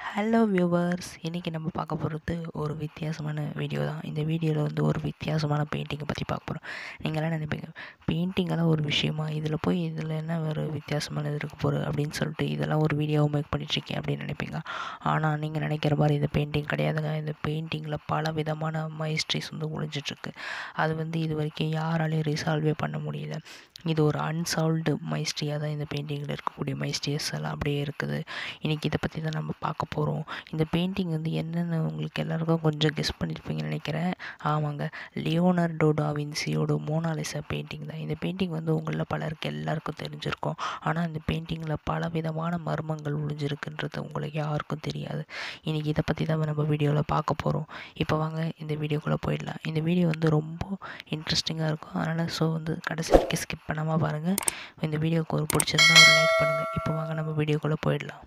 hello viewers இன்றைக்கி நம்ம பார்க்க போகிறது ஒரு வித்தியாசமான வீடியோ தான் இந்த வீடியோவில் வந்து ஒரு வித்தியாசமான பெயிண்டிங்கை பற்றி பார்க்க போகிறோம் நீங்களாம் நினைப்பீங்க பெயிண்டிங்கெல்லாம் ஒரு விஷயமா இதில் போய் இதில் என்ன ஒரு வித்தியாசமானது இருக்க போகுது அப்படின்னு சொல்லிட்டு இதெல்லாம் ஒரு வீடியோவை மேக் பண்ணிட்டுருக்கேன் அப்படின்னு நினைப்பீங்க ஆனால் நீங்கள் நினைக்கிற மாதிரி இது பெயிண்டிங் கிடையாதுங்க இந்த பெயிண்டிங்கில் பல விதமான மைஸ்ட்ரிஸ் வந்து ஒழிஞ்சிட்ருக்கு அது வந்து இது வரைக்கும் யாராலையும் ரிசால்வே பண்ண முடியல இது ஒரு அன்சால்வ்டு மைஸ்ட்ரியாக தான் இந்த பெயிண்டிங்கில் இருக்கக்கூடிய மைஸ்ட்ரியஸ் எல்லாம் அப்படியே இருக்குது இன்றைக்கி இதை பற்றி தான் நம்ம பார்க்க போகிறோம் இந்த பெயிண்டிங் வந்து என்னென்னு உங்களுக்கு எல்லாருக்கும் கொஞ்சம் கெஸ் பண்ணியிருப்பீங்கன்னு நினைக்கிறேன் ஆமாங்க லியோனார்டோ டாவின்சியோட மோனாலிசா பெயிண்டிங் தான் இந்த பெயிண்டிங் வந்து உங்களில் பலருக்கு எல்லாருக்கும் தெரிஞ்சிருக்கும் ஆனால் இந்த பெயிண்டிங்கில் பல விதமான மர்மங்கள் ஒளிஞ்சிருக்குன்றது உங்களுக்கு யாருக்கும் தெரியாது இன்றைக்கி இதை பற்றி தான் நம்ம வீடியோவில் பார்க்க போகிறோம் இப்போ வாங்க இந்த வீடியோக்குள்ளே போயிடலாம் இந்த வீடியோ வந்து ரொம்ப இன்ட்ரெஸ்டிங்காக இருக்கும் அதனால் ஸோ வந்து கடைசி வரைக்கும் ஸ்கிப் பண்ணாமல் பாருங்கள் இந்த வீடியோக்கு ஒரு பிடிச்சிருந்தா ஒரு லைக் பண்ணுங்கள் இப்போ வாங்க நம்ம வீடியோக்குள்ளே போயிடலாம்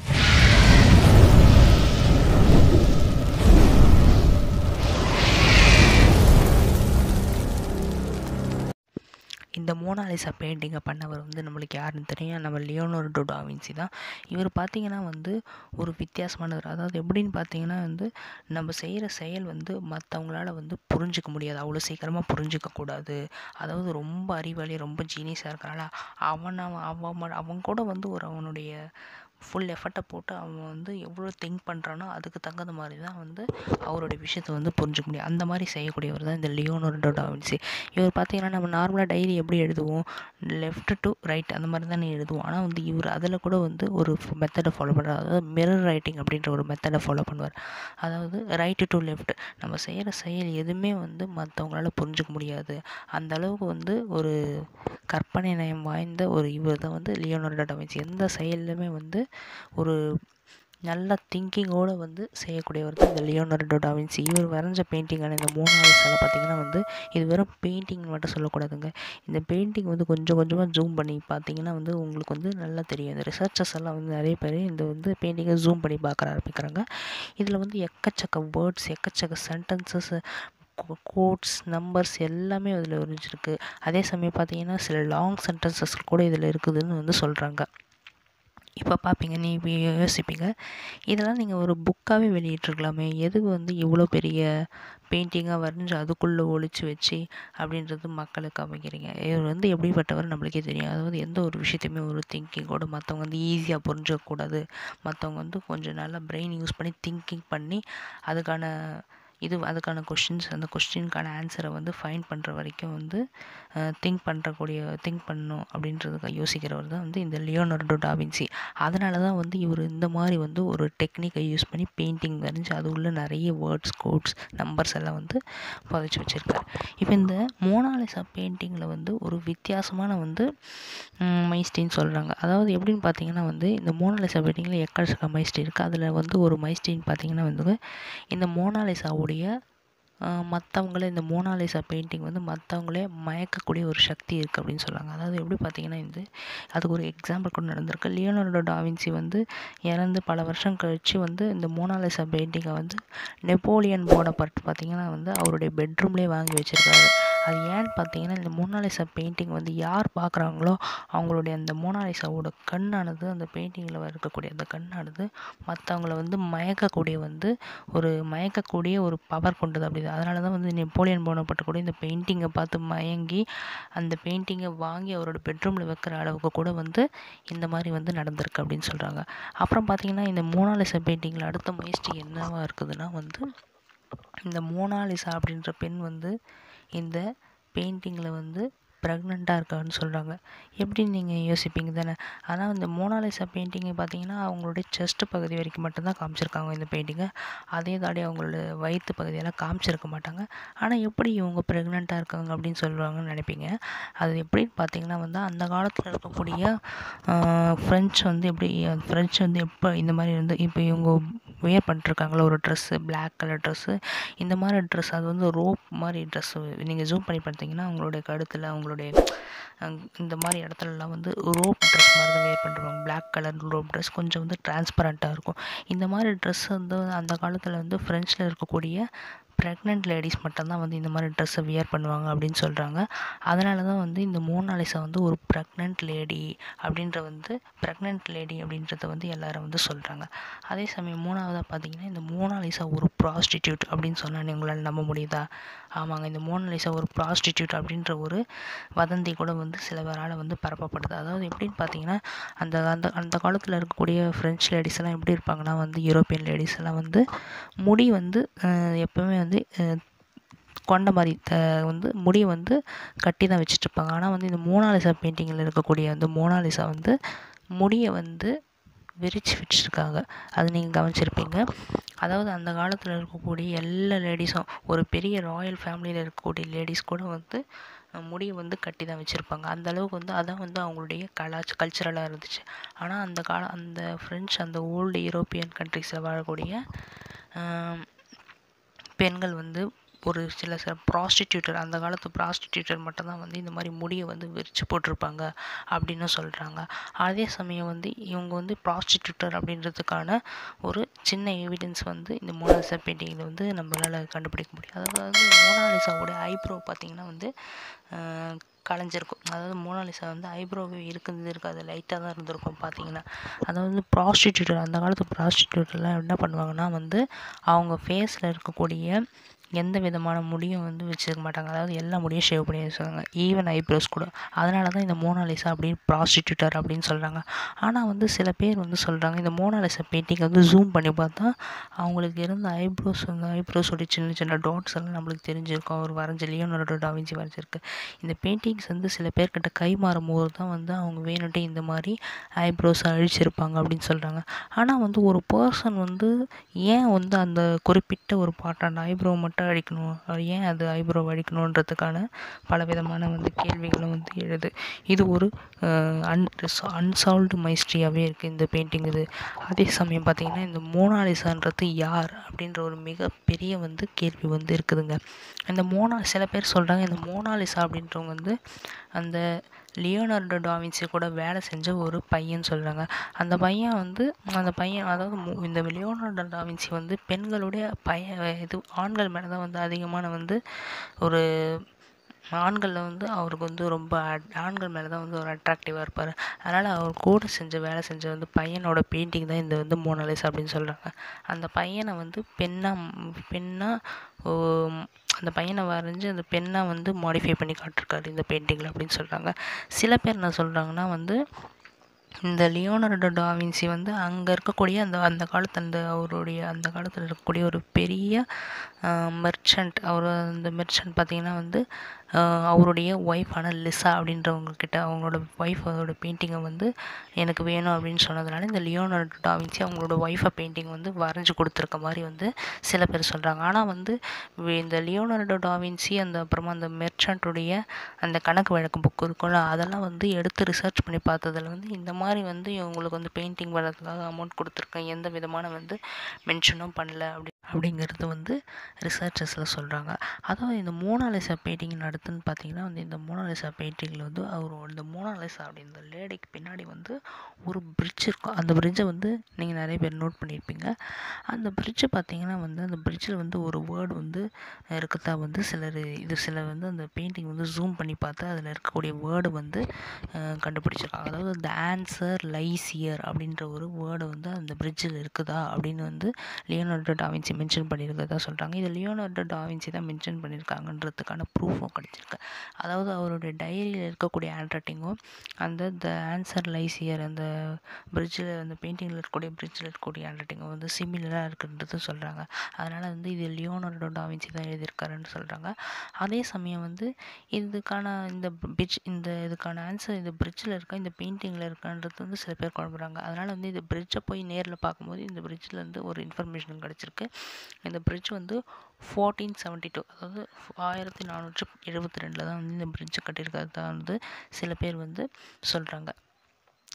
இந்த மோனாலிசா பெயிண்டிங்கை பண்ணவர் வந்து நம்மளுக்கு யாருன்னு தெரியும் நம்ம லியோனோர்டோ டாவின்சி தான் இவர் பார்த்திங்கன்னா வந்து ஒரு வித்தியாசமானவர் அதாவது எப்படின்னு பார்த்தீங்கன்னா வந்து நம்ம செய்கிற செயல் வந்து மற்றவங்களால வந்து புரிஞ்சிக்க முடியாது அவ்வளோ சீக்கிரமாக புரிஞ்சிக்க கூடாது அதாவது ரொம்ப அறிவாளி ரொம்ப ஜீனியஸாக இருக்கிறனால அவன் அவன் அவன் கூட வந்து ஒரு அவனுடைய ஃபுல் எஃபர்ட்டை போட்டு அவன் வந்து எவ்வளோ திங்க் பண்ணுறானோ அதுக்கு தகுந்த மாதிரி தான் வந்து அவருடைய விஷயத்தை வந்து புரிஞ்சிக்க முடியும் அந்த மாதிரி செய்யக்கூடியவர் தான் இந்த லியோனோர்டோ டாவின்சி இவர் பார்த்தீங்கன்னா நம்ம நார்மலாக டைரி எப்படி எழுதுவோம் லெஃப்ட் டு ரைட் அந்த மாதிரி தானே எழுதுவோம் ஆனால் வந்து இவர் அதில் கூட வந்து ஒரு மெத்தடை ஃபாலோ பண்ணுறார் அதாவது மிரர் ரைட்டிங் அப்படின்ற ஒரு மெத்தடை ஃபாலோ பண்ணுவார் அதாவது ரைட்டு டு லெஃப்ட் நம்ம செய்கிற செயல் எதுவுமே வந்து மற்றவங்களால புரிஞ்சிக்க முடியாது அந்த அளவுக்கு வந்து ஒரு கற்பனை நயம் வாய்ந்த ஒரு இவர் தான் வந்து லியோனோர்டோ டாவின்சி எந்த செயல்லுமே வந்து ஒரு நல்ல திங்கிங்கோடு வந்து செய்யக்கூடியவர் தான் இந்த லியோனர்டோ டாவின்சி இவர் வரைஞ்ச பெயிண்டிங்கான இந்த மூணாவது பார்த்திங்கன்னா வந்து இது வெறும் பெயிண்டிங் மட்டும் சொல்லக்கூடாதுங்க இந்த பெயிண்டிங் வந்து கொஞ்சம் கொஞ்சமாக ஜூம் பண்ணி பார்த்தீங்கன்னா வந்து உங்களுக்கு வந்து நல்லா தெரியும் இந்த ரிசர்ச்சர்ஸ் எல்லாம் வந்து நிறைய பேர் இந்த வந்து பெயிண்டிங்கை ஜூம் பண்ணி பார்க்குற ஆரம்பிக்கிறாங்க இதில் வந்து எக்கச்சக்க வேர்ட்ஸ் எக்கச்சக்க சென்டென்சஸ் கோட்ஸ் நம்பர்ஸ் எல்லாமே அதில் ஒழிஞ்சிருக்கு அதே சமயம் பார்த்தீங்கன்னா சில லாங் சென்டென்சஸ் கூட இதில் இருக்குதுன்னு வந்து சொல்கிறாங்க இப்போ பார்ப்பீங்க நீ யோசிப்பீங்க இதெல்லாம் நீங்கள் ஒரு புக்காகவே வெளியிட்ருக்கலாமே எதுக்கு வந்து இவ்வளோ பெரிய பெயிண்டிங்காக வரைஞ்சி அதுக்குள்ளே ஒழிச்சு வச்சு அப்படின்றது மக்களுக்கு அமைக்கிறீங்க இவர் வந்து எப்படிப்பட்டவர் நம்மளுக்கே தெரியும் அதாவது எந்த ஒரு விஷயத்தையுமே ஒரு திங்கிங்கோடு மற்றவங்க வந்து ஈஸியாக புரிஞ்சிக்கக்கூடாது மற்றவங்க வந்து கொஞ்சம் நல்லா பிரெயின் யூஸ் பண்ணி திங்கிங் பண்ணி அதுக்கான இது அதுக்கான கொஷின்ஸ் அந்த கொஸ்டினுக்கான ஆன்சரை வந்து ஃபைன் பண்ணுற வரைக்கும் வந்து திங்க் பண்ணுறக்கூடிய திங்க் பண்ணணும் அப்படின்றதுக்கு யோசிக்கிறவர் தான் வந்து இந்த லியோனர்டோ டாவின்சி அதனால தான் வந்து இவர் இந்த மாதிரி வந்து ஒரு டெக்னிக்கை யூஸ் பண்ணி பெயிண்டிங் வரைஞ்சி அது உள்ள நிறைய வேர்ட்ஸ் கோட்ஸ் நம்பர்ஸ் எல்லாம் வந்து புதைச்சி வச்சுருக்காரு இப்போ இந்த மோனாலிசா பெயிண்டிங்கில் வந்து ஒரு வித்தியாசமான வந்து மைஸ்டின்னு சொல்கிறாங்க அதாவது எப்படின்னு பார்த்தீங்கன்னா வந்து இந்த மோனாலிசா பெயிண்டிங்கில் எக்கச்சக்க மைஸ்டி இருக்குது அதில் வந்து ஒரு மைஸ்டின்னு பார்த்தீங்கன்னா வந்து இந்த மோனாலிசாவோடைய மற்றவங்களே இந்த மோனாலிசா பெயிண்டிங் வந்து மற்றவங்களே மயக்கக்கூடிய ஒரு சக்தி இருக்குது அப்படின்னு சொல்கிறாங்க அதாவது எப்படி பார்த்தீங்கன்னா இது அதுக்கு ஒரு எக்ஸாம்பிள் கூட நடந்திருக்கு லியோனர்டோ டாவின்சி வந்து இறந்து பல வருஷம் கழித்து வந்து இந்த மோனாலிசா பெயிண்டிங்கை வந்து நெப்போலியன் போனபர்ட் பார்த்திங்கன்னா வந்து அவருடைய பெட்ரூம்லேயே வாங்கி வச்சுருக்காரு அது ஏன்னு பார்த்தீங்கன்னா இந்த மோனாலிசா பெயிண்டிங் வந்து யார் பார்க்குறாங்களோ அவங்களுடைய அந்த மோனாலிசாவோட கண்ணானது அந்த பெயிண்டிங்கில் இருக்கக்கூடிய அந்த கண்ணானது மற்றவங்கள வந்து மயக்கக்கூடிய வந்து ஒரு மயக்கக்கூடிய ஒரு பவர் கொண்டது அப்படி அதனால தான் வந்து நெப்போலியன் போனப்பட்ட கூட இந்த பெயிண்டிங்கை பார்த்து மயங்கி அந்த பெயிண்டிங்கை வாங்கி அவரோட பெட்ரூமில் வைக்கிற அளவுக்கு கூட வந்து இந்த மாதிரி வந்து நடந்திருக்கு அப்படின்னு சொல்கிறாங்க அப்புறம் பார்த்திங்கன்னா இந்த மோனாலிசா பெயிண்டிங்கில் அடுத்த முயற்சி என்னவா இருக்குதுன்னா வந்து இந்த மோனாலிசா அப்படின்ற பெண் வந்து இந்த பெயிண்டிங்கில் வந்து ப்ரெக்னெண்ட்டாக இருக்கான்னு சொல்கிறாங்க எப்படின்னு நீங்கள் யோசிப்பீங்க தானே ஆனால் இந்த மோனாலிசா பெயிண்டிங்கை பார்த்தீங்கன்னா அவங்களுடைய செஸ்ட் பகுதி வரைக்கும் மட்டும்தான் காமிச்சிருக்காங்க இந்த பெயிண்டிங்கை அதே தாடி அவங்களோட வயிற்று பகுதியெல்லாம் காமிச்சிருக்க மாட்டாங்க ஆனால் எப்படி இவங்க ப்ரெக்னெண்ட்டாக இருக்காங்க அப்படின்னு சொல்லுவாங்கன்னு நினைப்பீங்க அது எப்படின்னு பார்த்தீங்கன்னா வந்து அந்த காலத்தில் இருக்கக்கூடிய ஃப்ரெஞ்ச் வந்து எப்படி ஃப்ரெஞ்ச் வந்து எப்போ இந்த மாதிரி வந்து இப்போ இவங்க வியர் பண்ணிட்டுருக்காங்களோ ஒரு ட்ரெஸ்ஸு பிளாக் கலர் ட்ரெஸ்ஸு இந்த மாதிரி ட்ரெஸ் அது வந்து ரோப் மாதிரி ட்ரெஸ்ஸு நீங்கள் ஜூம் பண்ணி பார்த்தீங்கன்னா அவங்களுடைய கழுத்தில் அவங்களுடைய இந்த மாதிரி இடத்துலலாம் வந்து ரோப் ட்ரெஸ் மாதிரி தான் வேர் பண்ணிருப்பாங்க பிளாக் கலர் ரோப் ட்ரெஸ் கொஞ்சம் வந்து டிரான்ஸ்பரண்ட்டாக இருக்கும் இந்த மாதிரி ட்ரெஸ் வந்து அந்த காலத்தில் வந்து ஃப்ரெஞ்சில் இருக்கக்கூடிய ப்ரெக்னென்ட் லேடிஸ் மட்டும்தான் வந்து இந்த மாதிரி ட்ரெஸ்ஸை வியர் பண்ணுவாங்க அப்படின்னு சொல்கிறாங்க அதனால தான் வந்து இந்த மோனாலிசா வந்து ஒரு ப்ரெக்னென்ட் லேடி அப்படின்ற வந்து ப்ரெக்னென்ட் லேடி அப்படின்றத வந்து எல்லாரும் வந்து சொல்கிறாங்க அதே சமயம் மூணாவதாக பார்த்தீங்கன்னா இந்த மோனாலிசா ஒரு ப்ராஸ்டிடியூட் அப்படின்னு சொன்னால் உங்களால் நம்ப முடியுதா ஆமாங்க இந்த மோனாலிசா ஒரு ப்ராஸ்டிடியூட் அப்படின்ற ஒரு வதந்தி கூட வந்து சில பேரால் வந்து பரப்பப்படுது அதாவது எப்படின்னு பார்த்தீங்கன்னா அந்த அந்த அந்த காலத்தில் இருக்கக்கூடிய ஃப்ரெஞ்ச் லேடிஸ் எல்லாம் எப்படி இருப்பாங்கன்னா வந்து யூரோப்பியன் லேடிஸ் எல்லாம் வந்து முடி வந்து அஹ், எப்பவுமே வந்து அஹ், கொண்ட மாதிரி த- வந்து முடியை வந்து கட்டி தான் வச்சுட்ருப்பாங்க ஆனால் வந்து இந்த மோனாலிசா பெயிண்டிங்கில் இருக்கக்கூடிய அந்த மோனாலிசா வந்து முடியை வந்து விரிச்சு வச்சுருக்காங்க அது நீங்கள் கவனிச்சிருப்பீங்க அதாவது அந்த காலத்தில் இருக்கக்கூடிய எல்லா லேடிஸும் ஒரு பெரிய ராயல் ஃபேமிலியில் இருக்கக்கூடிய லேடிஸ் கூட வந்து அஹ், முடியை வந்து கட்டி தான் வச்சுருப்பாங்க அந்த அளவுக்கு வந்து அதான் வந்து அவங்களுடைய கலாச் கல்ச்சரலாக இருந்துச்சு ஆனால் அந்த கால அந்த ஃப்ரெஞ்ச் அந்த ஓல்டு யூரோப்பியன் கண்ட்ரிஸில் வாழக்கூடிய ஆம், பெண்கள் வந்து ஒரு சில சில ப்ராஸ்டிடியூட்டர் அந்த காலத்து ப்ராஸ்டிடியூட்டர் மட்டும்தான் வந்து இந்த மாதிரி முடியை வந்து விரித்து போட்டிருப்பாங்க அப்படின்னு சொல்கிறாங்க அதே சமயம் வந்து இவங்க வந்து ப்ராஸ்டிடியூட்டர் அப்படின்றதுக்கான ஒரு சின்ன எவிடன்ஸ் வந்து இந்த மோனாலிசா பெயிண்டிங்கில் வந்து நம்மளால் கண்டுபிடிக்க முடியும் அதாவது மோனாலிசாவோட ஐப்ரோ பார்த்திங்கன்னா வந்து ஆஹ், கலைஞ்சிருக்கும் அதாவது மோனாலிசா வந்து ஐப்ரோவே இருக்குது இருக்காது லைட்டாக தான் இருந்திருக்கும் பார்த்தீங்கன்னா அதாவது ப்ராஸ்டிடியூட்டர் அந்த காலத்து ப்ராஸ்டிடியூட்டர்லாம் என்ன பண்ணுவாங்கன்னா வந்து அவங்க ஃபேஸில் இருக்கக்கூடிய எந்த விதமான முடியும் வந்து வச்சுருக்க மாட்டாங்க அதாவது எல்லா முடியும் ஷேவ் பண்ணி வச்சுருக்காங்க ஈவன் ஐப்ரோஸ் கூட அதனால தான் இந்த மோனாலிசா அப்படின்னு ப்ராஸ்டிடியூட்டர் அப்படின்னு சொல்கிறாங்க ஆனால் வந்து சில பேர் வந்து சொல்கிறாங்க இந்த மோனாலிசா பெயிண்டிங் வந்து ஜூம் பண்ணி பார்த்தா அவங்களுக்கு இருந்த ஐப்ரோஸ் வந்து ஐப்ரோஸோட சின்ன சின்ன டாட்ஸ் எல்லாம் நம்மளுக்கு தெரிஞ்சிருக்கும் அவர் வரைஞ்ச லியோனோட டாவிஞ்சி வரைஞ்சிருக்கு இந்த பெயிண்டிங்ஸ் வந்து சில பேர்கிட்ட கை மாறும் போது தான் வந்து அவங்க வேணுன்ட்டு இந்த மாதிரி ஐப்ரோஸ் அழிச்சிருப்பாங்க அப்படின்னு சொல்கிறாங்க ஆனால் வந்து ஒரு பர்சன் வந்து ஏன் வந்து அந்த குறிப்பிட்ட ஒரு பார்ட் அந்த ஐப்ரோ மட்டும் அழிக்கணும் அது ஏன் அது ஐப்ரோ அழிக்கணுன்றதுக்கான பல விதமான வந்து கேள்விகளும் வந்து எழுது இது ஒரு அன் அன்சால்வ்டு மைஸ்ட்ரியாகவே இருக்குது இந்த பெயிண்டிங் இது அதே சமயம் பார்த்திங்கன்னா இந்த மோனாலிசான்றது யார் அப்படின்ற ஒரு மிகப்பெரிய வந்து கேள்வி வந்து இருக்குதுங்க இந்த மோனா சில பேர் சொல்கிறாங்க இந்த மோனாலிசா அப்படின்றவங்க வந்து அந்த லியோனார்டோ டாவின்சி கூட வேலை செஞ்ச ஒரு பையன் சொல்கிறாங்க அந்த பையன் வந்து அந்த பையன் அதாவது மு- இந்த லியோனார்டோ டாவின்சி வந்து பெண்களுடைய பையன் இது ஆண்கள் மேலே தான் வந்து அதிகமான வந்து ஒரு ஆண்களில் வந்து அவருக்கு வந்து ரொம்ப அட்- ஆண்கள் மேலே தான் வந்து ஒரு அட்ராக்டிவாக இருப்பார் அதனால் அவர் கூட செஞ்ச வேலை செஞ்ச வந்து பையனோட பெயிண்டிங் தான் இந்த வந்து மோனாலிசா அப்படின்னு சொல்கிறாங்க அந்த பையனை வந்து பெண்ணாக பெண்ணாக அந்த பையனை வரைஞ்சி அந்த பெண்ணாக வந்து மாடிஃபை பண்ணி காட்டிருக்காரு இந்த பெயிண்டிங்கில் அப்படின்னு சொல்கிறாங்க சில பேர் என்ன சொல்கிறாங்கன்னா வந்து இந்த லியோனார்டோ டாவின்சி வந்து அங்கே இருக்கக்கூடிய அந்த அந்த காலத்து அந்த அவருடைய அந்த காலத்தில் இருக்கக்கூடிய ஒரு பெரிய மெர்ச்சன்ட் அவர் அந்த மெர்ச்சன்ட் பார்த்திங்கன்னா வந்து ஆஹ் அவருடைய ஒய்ஃபான லிசா அப்படின்றவங்க கிட்ட அவங்களோட ஒய்ஃப் அதோட பெயிண்டிங்கை வந்து எனக்கு வேணும் அப்படின்னு சொன்னதுனால இந்த லியோனார்டோ டாவின்சி அவங்களோட ஒய்ஃபை பெயிண்டிங் வந்து வரைஞ்சி கொடுத்துருக்க மாதிரி வந்து சில பேர் சொல்கிறாங்க ஆனால் வந்து வி- இந்த லியோனார்டோ டாவின்சி அந்த அப்புறமா அந்த மெர்ச்சன்ட்டுடைய அந்த கணக்கு வழக்கு புக் இருக்கும்ல அதெல்லாம் வந்து எடுத்து ரிசர்ச் பண்ணி பார்த்ததுல வந்து இந்த மாதிரி வந்து இவங்களுக்கு வந்து பெயிண்டிங் வர்றதுக்காக அமௌண்ட் கொடுத்துருக்கேன் எந்த விதமான வந்து மென்ஷனும் பண்ணல அப்படி அப்படிங்கிறது வந்து ரிசர்ச்சர்ஸில் சொல்கிறாங்க அதாவது இந்த மோனாலிசா பெயிண்டிங் நடத்துன்னு பார்த்தீங்கன்னா வந்து இந்த மோனாலிசா பெயிண்டிங்கில் வந்து அவர் இந்த மோனாலிசா அப்படின்ற லேடிக்கு பின்னாடி வந்து ஒரு பிரிட்ஜ் இருக்கும் அந்த பிரிட்ஜை வந்து நீங்கள் நிறைய பேர் நோட் பண்ணியிருப்பீங்க அந்த பிரிட்ஜை பார்த்தீங்கன்னா வந்து அந்த பிரிட்ஜில் வந்து ஒரு வேர்டு வந்து இருக்கதா வந்து சிலர் இது சில வந்து அந்த பெயிண்டிங் வந்து ஜூம் பண்ணி பார்த்தா அதில் இருக்கக்கூடிய வேர்டு வந்து அஹ், கண்டுபிடிச்சிருக்காங்க அதாவது இந்த ஆன்சர் லைசியர் அப்படின்ற ஒரு வேர்டு வந்து அந்த பிரிட்ஜில் இருக்குதா அப்படின்னு வந்து லியோனார்டோ டாவின்சி மென்ஷன் பண்ணியிருக்கிறதா சொல்கிறாங்க இது லியோனார்டோ டாவின்சி தான் மென்ஷன் பண்ணியிருக்காங்கன்றதுக்கான ப்ரூஃபும் கிடச்சிருக்கு அதாவது அவருடைய டைரியில் இருக்கக்கூடிய ஹேண்ட் ரைட்டிங்கும் அந்த த ஆன்சர் லைசியர் அந்த பிரிட்ஜில் அந்த பெயிண்டிங்கில் இருக்கக்கூடிய பிரிட்ஜில் இருக்கக்கூடிய ஹேண்ட் ரைட்டிங்கும் வந்து சிமிலராக இருக்குன்றது சொல்கிறாங்க அதனால் வந்து இது லியோனார்டோ டாவின்சி தான் எழுதியிருக்காருன்னு சொல்கிறாங்க அதே சமயம் வந்து இதுக்கான இந்த பிரிட்ஜ் இந்த இதுக்கான ஆன்சர் இந்த பிரிட்ஜில் இருக்கா இந்த பெயிண்டிங்கில் இருக்கான்றது வந்து சில பேர் குழம்புறாங்க அதனால் வந்து இந்த பிரிட்ஜை போய் நேரில் பார்க்கும்போது இந்த பிரிட்ஜில் இருந்து ஒரு இன்ஃபர்மேஷன் கிடச்சிருக்கு இந்த பிரிட்ஜ் வந்து ஃபோர்டீன் செவன்ட்டி டூ அதாவது ஆயிரத்தி நானூற்றி எழுபத்தி ரெண்டில் தான் வந்து இந்த பிரிட்ஜ் கட்டியிருக்கிறதா வந்து சில பேர் வந்து சொல்கிறாங்க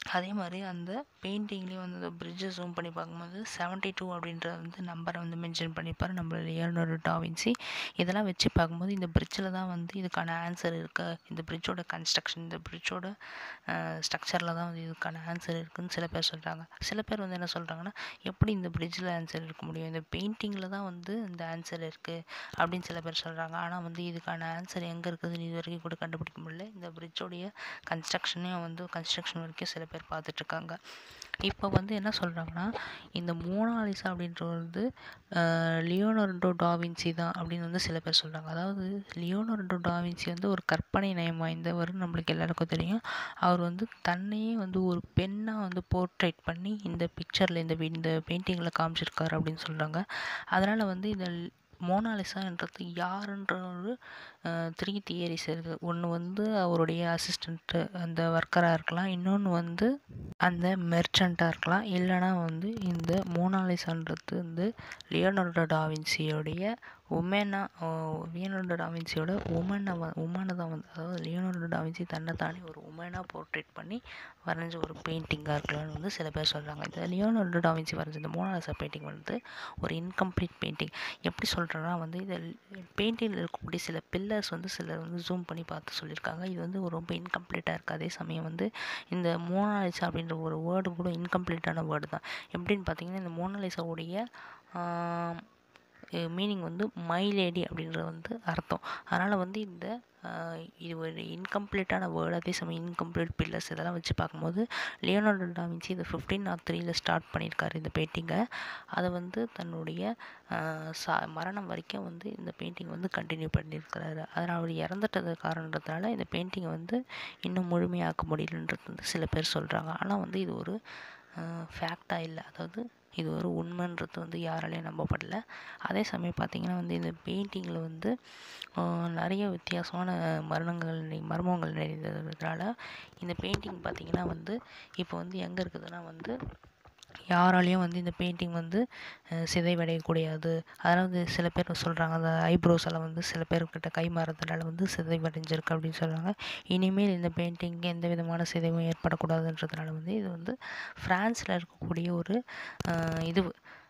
அதே மாதிரி அந்த பெயிண்டிங்லேயும் வந்து அந்த பிரிட்ஜை ஜூம் பண்ணி பார்க்கும்போது செவன்ட்டி டூ அப்படின்ற வந்து நம்பரை வந்து மென்ஷன் பண்ணியிருப்பார் நம்ம லியோனோட டாவின்சி இதெல்லாம் வச்சு பார்க்கும்போது இந்த பிரிட்ஜில் தான் வந்து இதுக்கான ஆன்சர் இருக்கு இந்த பிரிட்ஜோட கன்ஸ்ட்ரக்ஷன் இந்த பிரிட்ஜோட ஸ்ட்ரக்சரில் தான் வந்து இதுக்கான ஆன்சர் இருக்குன்னு சில பேர் சொல்கிறாங்க சில பேர் வந்து என்ன சொல்கிறாங்கன்னா எப்படி இந்த பிரிட்ஜில் ஆன்சர் இருக்க முடியும் இந்த பெயிண்டிங்கில் தான் வந்து இந்த ஆன்சர் இருக்குது அப்படின்னு சில பேர் சொல்கிறாங்க ஆனால் வந்து இதுக்கான ஆன்சர் எங்கே இருக்குதுன்னு இது வரைக்கும் கூட கண்டுபிடிக்க முடியல இந்த பிரிட்ஜோடைய கன்ஸ்ட்ரக்ஷனையும் வந்து கன்ஸ்ட்ரக்ஷன் வரைக்கும் சில பேர் பார்த்துட்ருக்காங்க இப்போ வந்து என்ன சொல்கிறாங்கன்னா இந்த மோனாலிசா அப்படின்றது வந்து லியோனர்டோ டாவின்சி தான் அப்படின்னு வந்து சில பேர் சொல்கிறாங்க அதாவது லியோனர்டோ டாவின்சி வந்து ஒரு கற்பனை நயம் வாய்ந்தவர் நம்மளுக்கு எல்லாருக்கும் தெரியும் அவர் வந்து தன்னையே வந்து ஒரு பெண்ணாக வந்து போர்ட்ரேட் பண்ணி இந்த பிக்சரில் இந்த இந்த பெயிண்டிங்கில் காமிச்சிருக்காரு அப்படின்னு சொல்கிறாங்க அதனால் வந்து இந்த மோனாலிசான்றது யாருன்ற ஒரு த்ரீ தியரிஸ் இருக்குது ஒன்று வந்து அவருடைய அசிஸ்டண்ட்டு அந்த ஒர்க்கராக இருக்கலாம் இன்னொன்று வந்து அந்த மெர்ச்சண்ட்டாக இருக்கலாம் இல்லைனா வந்து இந்த மோனாலிசான்றது வந்து லியோனர்டோ டாவின்சியோடைய உமனா லியோனர்டோ டாவின்சியோட உமனை வ உமனை தான் வந்து அதாவது லியோனர்டோ டாவின்சி தன்னை தானே ஒரு உமனாக போர்ட்ரேட் பண்ணி வரைஞ்ச ஒரு பெயிண்டிங்காக இருக்கலாம்னு வந்து சில பேர் சொல்கிறாங்க இந்த லியோனர்டோ டாவின்சி வரைஞ்ச இந்த மோனாலிசா பெயிண்டிங் வந்து ஒரு இன்கம்ப்ளீட் பெயிண்டிங் எப்படி சொல்கிறேன்னா வந்து இதில் பெயிண்டிங்கில் இருக்கக்கூடிய சில பில்லர்ஸ் வந்து சிலர் வந்து ஜூம் பண்ணி பார்த்து சொல்லியிருக்காங்க இது வந்து ஒரு ரொம்ப இன்கம்ப்ளீட்டாக இருக்குது அதே சமயம் வந்து இந்த மோனாலிசா அப்படின்ற ஒரு வேர்டு கூட இன்கம்ப்ளீட்டான வேர்டு தான் எப்படின்னு பார்த்தீங்கன்னா இந்த மோனாலிசாவுடைய மீனிங் வந்து மை லேடி அப்படின்றது வந்து அர்த்தம் அதனால் வந்து இந்த இது ஒரு இன்கம்ப்ளீட்டான வேர்டு அதே சமயம் இன்கம்ப்ளீட் பில்லர்ஸ் இதெல்லாம் வச்சு பார்க்கும்போது லியோனார்டோ டாவின்சி இது ஃபிஃப்டீன் நாட் த்ரீல ஸ்டார்ட் பண்ணியிருக்காரு இந்த பெயிண்டிங்கை அதை வந்து தன்னுடைய சா மரணம் வரைக்கும் வந்து இந்த பெயிண்டிங் வந்து கண்டினியூ பண்ணியிருக்கிறாரு அதனால் அவர் இறந்துட்டது காரணத்தினால இந்த பெயிண்டிங்கை வந்து இன்னும் முழுமையாக்க முடியலன்றது வந்து சில பேர் சொல்கிறாங்க ஆனால் வந்து இது ஒரு ஃபேக்டாக இல்லை அதாவது இது ஒரு உண்மைன்றது வந்து யாராலையும் நம்பப்படல அதே சமயம் பார்த்திங்கன்னா வந்து இந்த பெயிண்டிங்கில் வந்து நிறைய வித்தியாசமான மரணங்கள் மர்மங்கள் நிறைந்ததுனால இந்த பெயிண்டிங் பார்த்திங்கன்னா வந்து இப்போ வந்து எங்கே இருக்குதுன்னா வந்து யாராலையும் வந்து இந்த பெயிண்டிங் வந்து சிதைவடையக்கூடாது அதாவது சில பேர் சொல்கிறாங்க அந்த ஐப்ரோஸ் எல்லாம் வந்து சில பேர்கிட்ட கை மாறதுனால வந்து சிதைவடைஞ்சிருக்கு அப்படின்னு சொல்கிறாங்க இனிமேல் இந்த பெயிண்டிங்க்கு எந்த விதமான சிதைவும் ஏற்படக்கூடாதுன்றதுனால வந்து இது வந்து ஃப்ரான்ஸில் இருக்கக்கூடிய ஒரு இது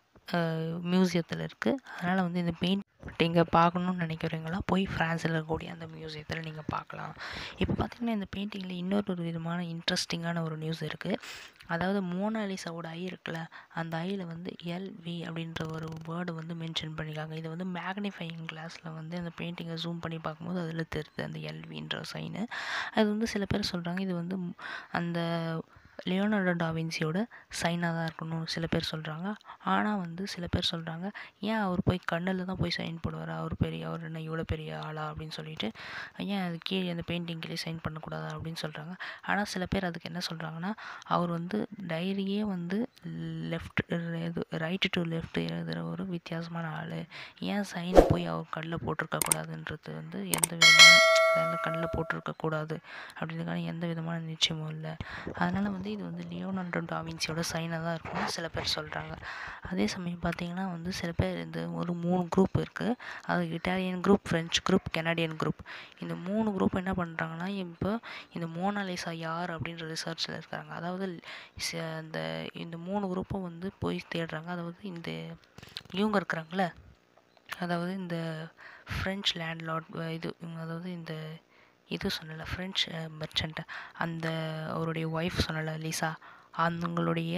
மியூசியத்தில் இருக்குது அதனால் வந்து இந்த பெயிண்ட் நீங்கள் பார்க்கணுன்னு நினைக்கிறீங்களா போய் ஃப்ரான்ஸில் இருக்கக்கூடிய அந்த மியூசியத்தில் நீங்கள் பார்க்கலாம் இப்போ பார்த்திங்கன்னா இந்த பெயிண்டிங்கில் இன்னொரு ஒரு விதமான இன்ட்ரெஸ்டிங்கான ஒரு நியூஸ் இருக்குது அதாவது மோனாலிசாவோட ஐ இருக்குல்ல அந்த ஐயில் வந்து எல்வி அப்படின்ற ஒரு வேர்டு வந்து மென்ஷன் பண்ணியிருக்காங்க இது வந்து மேக்னிஃபையிங் கிளாஸில் வந்து அந்த பெயிண்டிங்கை ஜூம் பண்ணி பார்க்கும்போது அதில் தெரியுது அந்த எல்வின்ற சைனு அது வந்து சில பேர் சொல்கிறாங்க இது வந்து அந்த லியோனார்டோ டாவின்சியோட சைனாக தான் இருக்கணும் சில பேர் சொல்கிறாங்க ஆனால் வந்து சில பேர் சொல்கிறாங்க ஏன் அவர் போய் கண்ணில் தான் போய் சைன் போடுவார் அவர் பெரிய அவர் என்ன இவ்வளோ பெரிய ஆளா அப்படின்னு சொல்லிட்டு ஏன் அது கீழே அந்த பெயிண்டிங் கீழே சைன் பண்ணக்கூடாதா அப்படின்னு சொல்கிறாங்க ஆனால் சில பேர் அதுக்கு என்ன சொல்கிறாங்கன்னா அவர் வந்து டைரியே வந்து லெஃப்ட் இது ரைட்டு டு லெஃப்ட் எழுதுகிற ஒரு வித்தியாசமான ஆள் ஏன் சைனை போய் அவர் கண்ணில் போட்டிருக்க கூடாதுன்றது வந்து எந்த விதமான கண்ணில் போட்டிருக்கக்கூடாது அப்படின்றதுக்கான எந்த விதமான நிச்சயமும் இல்லை அதனால் வந்து இது வந்து லியோனார்டோ டாவின்சியோட சைனாக தான் இருக்கும்னு சில பேர் சொல்கிறாங்க அதே சமயம் பார்த்திங்கன்னா வந்து சில பேர் இந்த ஒரு மூணு குரூப் இருக்குது அது Italian group French group Canadian group இந்த மூணு குரூப் என்ன பண்ணுறாங்கன்னா இப்போ இந்த மோனாலிசா யார் அப்படின்ற ரிசர்ச்சில் இருக்காங்க அதாவது இந்த இந்த மூணு குரூப்பும் வந்து போய் தேடுறாங்க அதாவது இந்த இவங்க இருக்கிறாங்களே அதாவது இந்த ஃப்ரெஞ்ச் லேண்ட்லார்ட் இது அதாவது இந்த இது சொன்னல ஃப்ரெஞ்ச் மெர்ச்சன்ட் அந்த அவருடைய ஒய்ஃப் சொன்னல லிசா அவங்களுடைய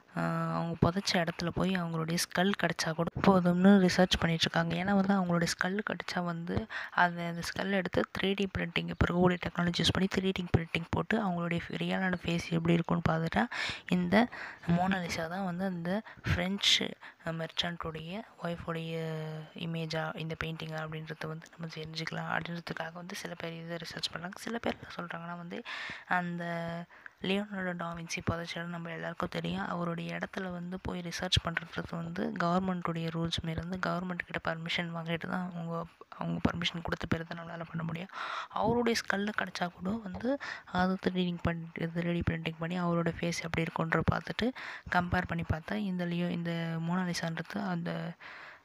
அவங்க புதைச்ச இடத்துல போய் அவங்களுடைய ஸ்கல் கிடச்சா கூட போதும்னு ரிசர்ச் பண்ணிகிட்ருக்காங்க ஏன்னா வந்து அவங்களுடைய ஸ்கல் கிடச்சா வந்து அந்த அந்த ஸ்கல் எடுத்து த்ரீ டி பிரிண்டிங் இப்போ இருக்கக்கூடிய டெக்னாலஜி யூஸ் பண்ணி த்ரீ டி பிரிண்டிங் போட்டு அவங்களுடைய ரியலான ஃபேஸ் எப்படி இருக்கும்னு பார்த்துட்டா இந்த மோனாலிசா தான் வந்து அந்த ஃப்ரெஞ்சு மெர்ச்சன்ட்டுடைய ஒய்ஃபுடைய இமேஜாக இந்த பெயிண்டிங்கா அப்படின்றத வந்து நம்ம தெரிஞ்சுக்கலாம் அப்படின்றதுக்காக வந்து சில பேர் இதை ரிசர்ச் பண்ணாங்க சில பேர் என்ன சொல்கிறாங்கன்னா வந்து அந்த லியோனார்டோ டாவின்சி புதைச்சல் நம்ம எல்லாருக்கும் தெரியும் அவருடைய இடத்துல வந்து போய் ரிசர்ச் பண்ணுறது வந்து கவர்மெண்ட்டுடைய ரூல்ஸ் மாரி வந்து கவர்மெண்ட் கிட்ட பர்மிஷன் வாங்கிட்டு தான் அவங்க அவங்க பர்மிஷன் கொடுத்த பிறகு தான் நம்மளால் பண்ண முடியும் அவருடைய ஸ்கல்ல கிடச்சா கூட வந்து அதை த்ரீடிங் பண்ணி இது ரெடி பிரிண்டிங் பண்ணி அவரோட ஃபேஸ் எப்படி இருக்குன்ற பார்த்துட்டு கம்பேர் பண்ணி பார்த்தா இந்த லியோ இந்த மோனாலிசான்றது அந்த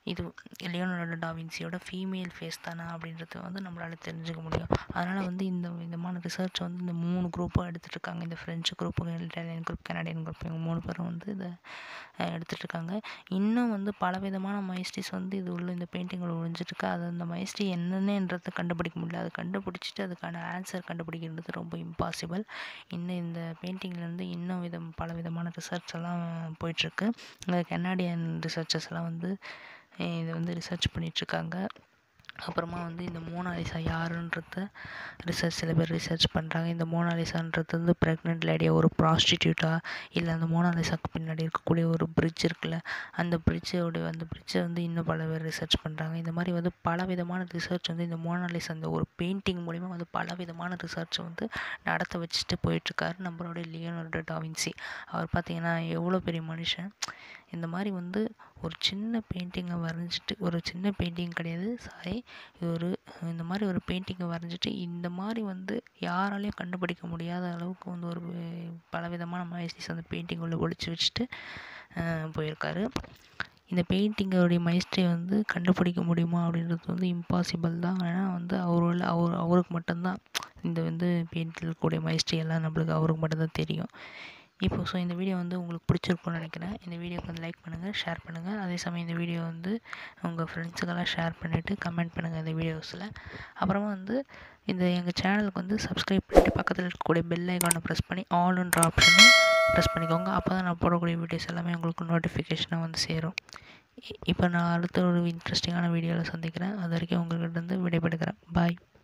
இது லியோனார்டோ டாவின்சியோட ஃபீமேல் ஃபேஸ் தானே அப்படின்றத வந்து நம்மளால் தெரிஞ்சுக்க முடியும் அதனால் வந்து இந்த விதமான ரிசர்ச் வந்து இந்த மூணு குரூப்பாக எடுத்துகிட்டு இருக்காங்க இந்த French group Italian group Canadian group இவங்க மூணு பேரும் வந்து இதை எடுத்துகிட்டு இருக்காங்க இன்னும் வந்து பலவிதமான மைஸ்ட்ரிஸ் வந்து இது உள்ள இந்த பெயிண்டிங்கில் ஒழிஞ்சிட்ருக்கு அது அந்த மைஸ்ட்ரி என்னென்னன்றதை கண்டுபிடிக்க முடியல அது கண்டுபிடிச்சிட்டு அதுக்கான ஆன்சர் கண்டுபிடிக்கிறது ரொம்ப இம்பாசிபிள் இன்னும் இந்த பெயிண்டிங்லேருந்து இன்னும் விதம் பல விதமான ரிசர்ச் எல்லாம் போயிட்டுருக்கு கெனாடியன் ரிசர்ச்சர்ஸ் எல்லாம் வந்து இதை வந்து ரிசர்ச் பண்ணிகிட்ருக்காங்க அப்புறமா வந்து இந்த மோனாலிசா யாருன்றத ரிசர்ச் சில பேர் ரிசர்ச் பண்ணுறாங்க இந்த மோனாலிசான்றது வந்து ப்ரெக்னென்ட் லேடியா ஒரு ப்ராஸ்டிடியூட்டா இல்லை அந்த மோனாலிசாக்கு பின்னாடி இருக்கக்கூடிய ஒரு பிரிட்ஜ் இருக்குல்ல அந்த பிரிட்ஜோட அந்த பிரிட்ஜை வந்து இன்னும் பல பேர் ரிசர்ச் பண்ணுறாங்க இந்த மாதிரி வந்து பல விதமான ரிசர்ச் வந்து இந்த மோனாலிசா அந்த ஒரு பெயிண்டிங் மூலிமா வந்து பல விதமான ரிசர்ச் வந்து நடத்த வச்சுட்டு போயிட்டுருக்காரு நம்மளோட லியோனார்டோ டாவின்சி அவர் பார்த்திங்கன்னா எவ்வளோ பெரிய மனுஷன் இந்த மாதிரி வந்து ஒரு சின்ன பெயிண்டிங்கை வரைஞ்சிட்டு ஒரு சின்ன பெயிண்டிங் கிடையாது சாரி ஒரு இந்த மாதிரி ஒரு பெயிண்டிங்கை வரைஞ்சிட்டு இந்த மாதிரி வந்து யாராலையும் கண்டுபிடிக்க முடியாத அளவுக்கு வந்து ஒரு பலவிதமான மைஸ்டிஸ் அந்த பெயிண்டிங் உள்ள ஒழிச்சு வச்சுட்டு போயிருக்காரு இந்த பெயிண்டிங்கோடைய மைஸ்ட்ரி வந்து கண்டுபிடிக்க முடியுமா அப்படின்றது வந்து இம்பாசிபிள் தான் ஏன்னா வந்து அவரோட அவர் அவருக்கு மட்டும்தான் இந்த வந்து பெயிண்டில் கூடிய மைஸ்ட்ரி எல்லாம் நம்மளுக்கு அவருக்கு மட்டும்தான் தெரியும் இப்போ ஸோ இந்த வீடியோ வந்து உங்களுக்கு பிடிச்சிருக்கும்னு நினைக்கிறேன் இந்த வீடியோக்கு வந்து லைக் பண்ணுங்கள் ஷேர் பண்ணுங்கள் அதே சமயம் இந்த வீடியோ வந்து உங்கள் ஃப்ரெண்ட்ஸுக்கெல்லாம் ஷேர் பண்ணிவிட்டு கமெண்ட் பண்ணுங்கள் இந்த வீடியோஸில் அப்புறமா வந்து இந்த எங்கள் சேனலுக்கு வந்து சப்ஸ்கிரைப் பண்ணிட்டு பக்கத்தில் இருக்கக்கூடிய பெல் ஐக்கானை ப்ரெஸ் பண்ணி ஆல்ன்ற ஆப்ஷனும் ப்ரெஸ் பண்ணிக்கோங்க அப்போ தான் நான் போடக்கூடிய வீடியோஸ் எல்லாமே உங்களுக்கு நோட்டிஃபிகேஷனாக வந்து சேரும் இப்போ நான் அடுத்த ஒரு இன்ட்ரெஸ்டிங்கான வீடியோவில் சந்திக்கிறேன் அது வரைக்கும் உங்கள்கிட்ட இருந்து விடைபெறுகிறேன் பாய்